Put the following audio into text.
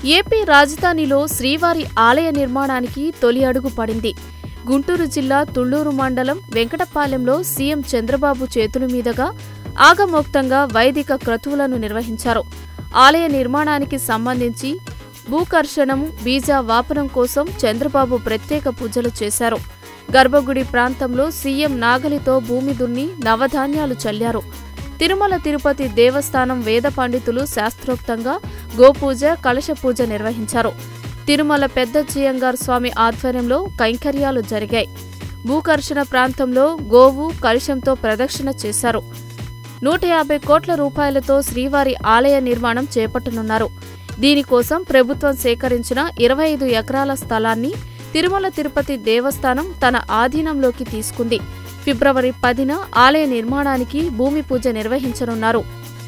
AP రాజధానిలో శ్రీవారి ఆలయ నిర్మాణానికి తొలి అడుగు పడింది గుంటూరు జిల్లా తుళ్లూరు మండలం వెంకటపాలెంలో సీఎం చంద్రబాబు చేతుల మీదుగా ఆగమోక్తంగా వైదిక క్రతువులను నిర్వహించారు ఆలయ నిర్మాణానికి సంబంధించి భూకర్షణం బీజ వాపనం కోసం చంద్రబాబు ప్రత్యేక పూజలు చేశారు గర్భగుడి ప్రాంతంలో సీఎం నాగలితో భూమి దున్ని నవధాన్యాలు చల్లారు తిరుమల తిరుపతి దేవస్థానం వేద పండితులు శాస్త్రోక్తంగా గోపూజ కలశ పూజ నిర్వహించారు తిరుమల పెద్ద జియంగార్ స్వామి ఆధ్వర్యంలో కైంకర్యాలు జరిగాయి భూకర్షణ ప్రాంతంలో గోవు కలశంతో ప్రదక్షిణ చేశారు నూట యాభై కోట్ల రూపాయలతో శ్రీవారి ఆలయ నిర్మాణం చేపట్టనున్నారు దీనికోసం ప్రభుత్వం సేకరించిన ఇరవై ఐదు ఎకరాల స్థలాన్ని తిరుమల తిరుపతి దేవస్థానం తన ఆధీనంలోకి తీసుకుంది ఫిబ్రవరి పదిన ఆలయ నిర్మాణానికి భూమి పూజ నిర్వహించనున్నారు